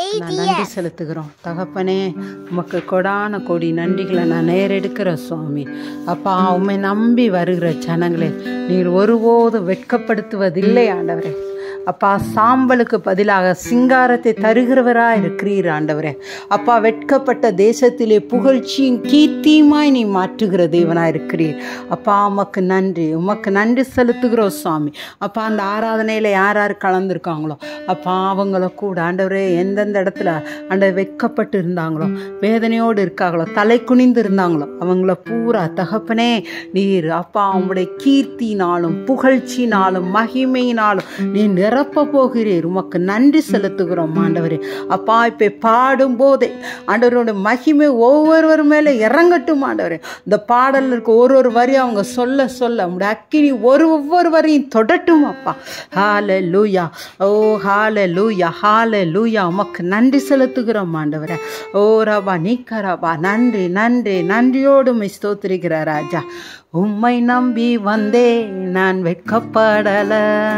நான் நன்றி செலுத்துகிறோம் தகப்பனே உமக்கு கொடான கோடி நன்றிகளை நான் நேரெடுக்கிற சுவாமி அப்பா உண்மை நம்பி வருகிற ஜனங்களே நீர் ஒருபோதும் வெட்கப்படுத்துவதில்லை ஆண்டவரே அப்பா சாம்பலுக்கு பதிலாக சிங்காரத்தை தருகிறவரா இருக்கிறீர் ஆண்டவரே அப்பா வெட்கப்பட்ட தேசத்திலே புகழ்ச்சியும் கீர்த்தியுமாய் நீ மாற்றுகிற தேவனா இருக்கிறீர் அப்பா உமக்கு நன்றி உமக்கு நன்றி செலுத்துகிறோம் சுவாமி அப்பா அந்த ஆராதனையில் யார் யார் கலந்துருக்காங்களோ அப்பா அவங்கள கூட ஆண்டவரே எந்தெந்த இடத்துல ஆண்டவர் வெட்கப்பட்டு இருந்தாங்களோ வேதனையோடு இருக்காங்களோ தலை குனிந்து இருந்தாங்களோ அவங்கள பூரா தகப்பனே நீர் அப்பா உங்களுடைய கீர்த்தினாலும் புகழ்ச்சினாலும் மகிமையினாலும் நீ நிரப்ப போகிறீர் உமக்கு நன்றி செலுத்துகிறோம் ஆண்டவரே அப்பா இப்போ பாடும் போதே ஆண்டவரோட மகிமை ஒவ்வொருவர் மேலே இறங்கட்டும் ஆண்டவரே இந்த பாடலில் இருக்க ஒரு ஒரு வரி அவங்க சொல்ல சொல்ல உங்களுடைய அக்கினி ஒரு ஒவ்வொரு வரையும் தொடட்டும் அப்பா ஹால லூயா ஓ ஹால லூயா ஹால லூயா உமக்கு நன்றி செலுத்துகிறோம் ஆண்டவரே ஓ ரபா நீக்கரபா நன்றி நன்றி நன்றியோடு உம்மை ஸ்தோத்திரிக்கிற ராஜா உம்மை நம்பி வந்தே நான் வெட்கப்படல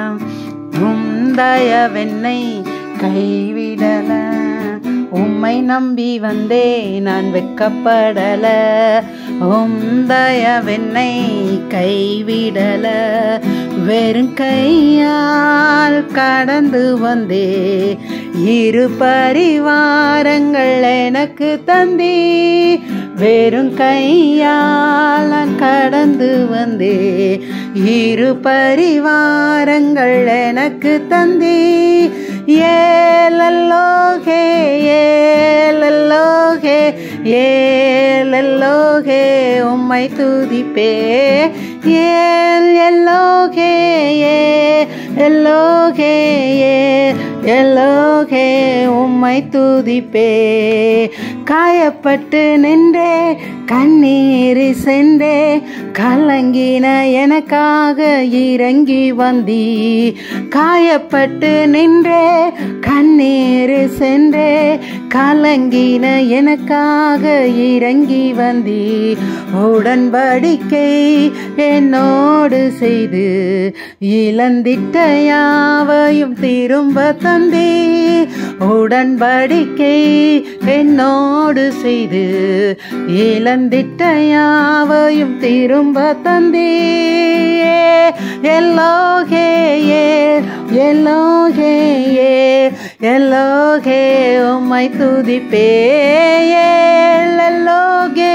உந்தயவென்னை கைவிடல உம்மை நம்பி வந்தே நான் வெட்கப்படல உந்தயவென்னை கைவிடல வெறும் கையால் கடந்து வந்தே இரு பரிவாரங்கள் எனக்கு தந்தே வெறும் கையால் நான் கடந்து வந்தே இரு பரிவாரங்கள் எனக்கு தந்தே ஏலல்லோகே ஏலல்லோகே ஏலல்லோகே உம்மை துதிப்பே ஏல் எல்லோகே ஏ எல்லோகே ஏ எல்லோகே உம்மை துதிப்பே காயப்பட்டு நின்றே கண்ணீர் சென்றே கலங்கின எனக்காக இறங்கி வந்தி காயப்பட்டு நின்றே கண்ணீர் சென்றே கலங்கின எனக்காக இறங்கி வந்தி உடன்படிக்கை என்னோடு செய்து இழந்திட்ட யாவையும் திரும்ப தந்தே உடன்படிக்கை என்னோடு செய்து இழந்திட்ட யாவையும் திரும்ப தந்தே எல்லோகே எல்லோகே எல்லோகே உம்மை துதிப்பே எல்லோகே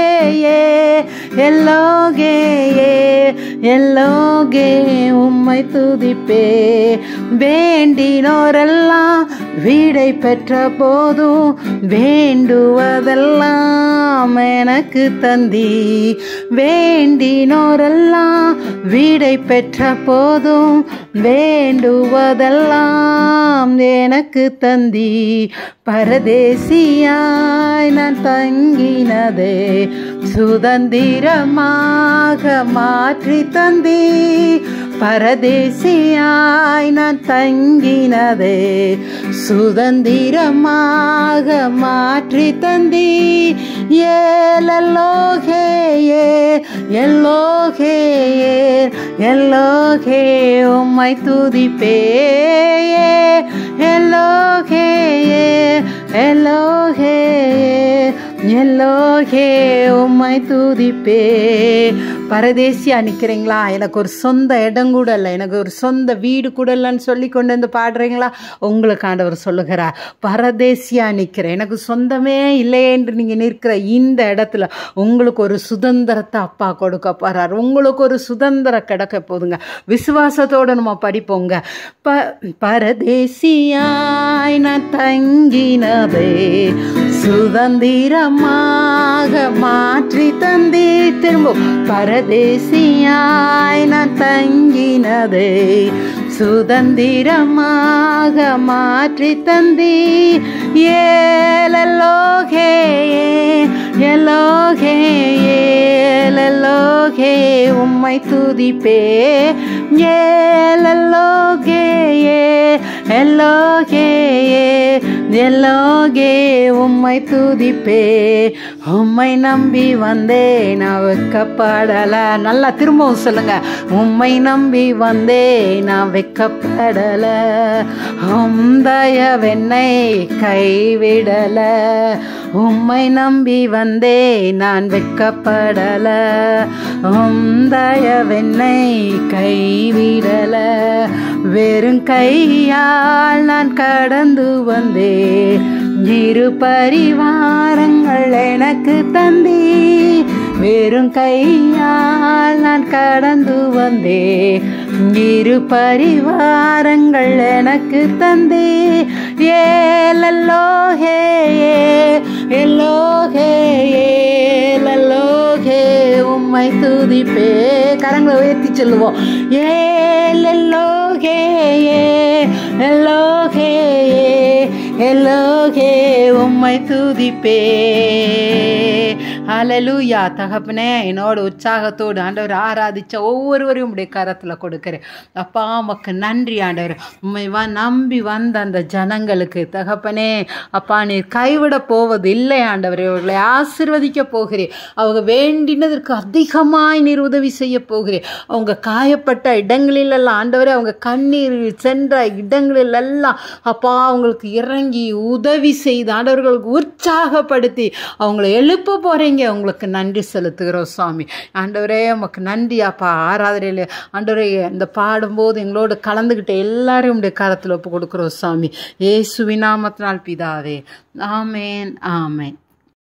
எல்லோகே எல்லோகே உம்மை துதிப்பே வேண்டினோரெல்லாம் வீடை பெற்ற போதும் வேண்டுவதெல்லாம் எனக்கு தந்தி வேண்டினோரெல்லாம் வீடை பெற்ற போதும் வேண்டுவதெல்லாம் எனக்கு தந்தி பரதேசியாய் நான் தங்கினதே சுதந்திரமாக மாற்றி தந்தி பரதேசியாய் நான் தங்கினதே சுதந்திரமாக மாற்றி தந்தி ஏலல்லோகே எல்லோகே எல்லோகே உம்மை துதிப்பே எல்லோகே எல்லோகே எல்லோகே உம்மை துதிப்பே பரதேசியா நிற்கிறீங்களா எனக்கு ஒரு சொந்த இடம் கூட இல்லை எனக்கு ஒரு சொந்த வீடு கூட இல்லைன்னு சொல்லி கொண்டு வந்து பாடுறீங்களா உங்களுக்கு ஆண்டவர் சொல்லுகிறார் பரதேசியா நிற்கிறேன் எனக்கு சொந்தமே இல்லையே என்று நீங்கள் நிற்கிற இந்த இடத்துல உங்களுக்கு ஒரு சுதந்திரத்தை அப்பா கொடுக்க போகிறார் உங்களுக்கு ஒரு சுதந்திரம் கிடைக்க போதுங்க விசுவாசத்தோடு நம்ம படிப்போங்க ப பரதேசியாய் நான் தங்கினதே சுதந்திரமாக மாற்றி தந்தி திரும்ப பரதேசியாய் நான் தங்கினதே சுதந்திரமாக மாற்றி தந்தி ஏலல்லோகே எல்லோகே ஏலல்லோகே உம்மை துதிப்பே ஏலல்லோகே எல்லோகே எல்லோகே உம்மை துதிப்பே உம்மை நம்பி வந்தேன் நான் வெக்கப்படல நல்லா திரும்பவும் சொல்லுங்க உம்மை நம்பி வந்தேன் நான் வெக்கப்படல உம் தயவென்னை கைவிடல உம்மை நம்பி வந்தேன் நான் வெக்கப்படல உம் தயவென்னை கைவிடல வெறும் கையால் நான் கடந்து வந்தேன் இரு பரிவாரங்கள் எனக்கு தந்தி வெறும் கையால் நான் கடந்து வந்தேன் இரு பரிவாரங்கள் எனக்கு தந்தே ஏலல்லோ ஹே எல்லோ ஹே ஏலல்லோ ஹே உம்மை துதிப்பே கரங்களை உயர்த்தி சொல்லுவோம் ஏலல்லோ ஹே எல்லோ ஹே எல்லோ ஹே உம்மை துதிப்பே அலலூயா தகப்பனே என்னோட உற்சாகத்தோடு ஆண்டவர் ஆராதிச்ச ஒவ்வொருவரையும் உடைய கரத்தில் கொடுக்குறேன் அப்பா உமக்கு நன்றி ஆண்டவர் உண்மை வா நம்பி வந்த அந்த ஜனங்களுக்கு தகப்பனே அப்பா நீர் கைவிட போவது இல்லை ஆண்டவர் இவர்களை ஆசிர்வதிக்க போகிறேன் அவங்க வேண்டினதற்கு அதிகமாய் நீர் உதவி செய்ய போகிறேன் அவங்க காயப்பட்ட இடங்களிலெல்லாம் ஆண்டவரே அவங்க கண்ணீர் சென்ற இடங்களிலெல்லாம் அப்பா அவங்களுக்கு இறங்கி உதவி செய்து ஆண்டவர்களுக்கு உற்சாகப்படுத்தி அவங்கள எழுப்ப போகிறீங்க உங்களுக்கு நன்றி செலுத்துகிறோம் சுவாமி ஆண்டவரே உமக்கு நன்றி அப்பா ஆராதனையில் ஆண்டவரே இந்த பாடும்போது எங்களோட கலந்துக்கிட்ட எல்லாரையும் உடைய கரத்தில் ஒப்பு கொடுக்குறோம் சுவாமி ஏசுவினாமத்தினால் பிதாவே ஆமேன் ஆமேன்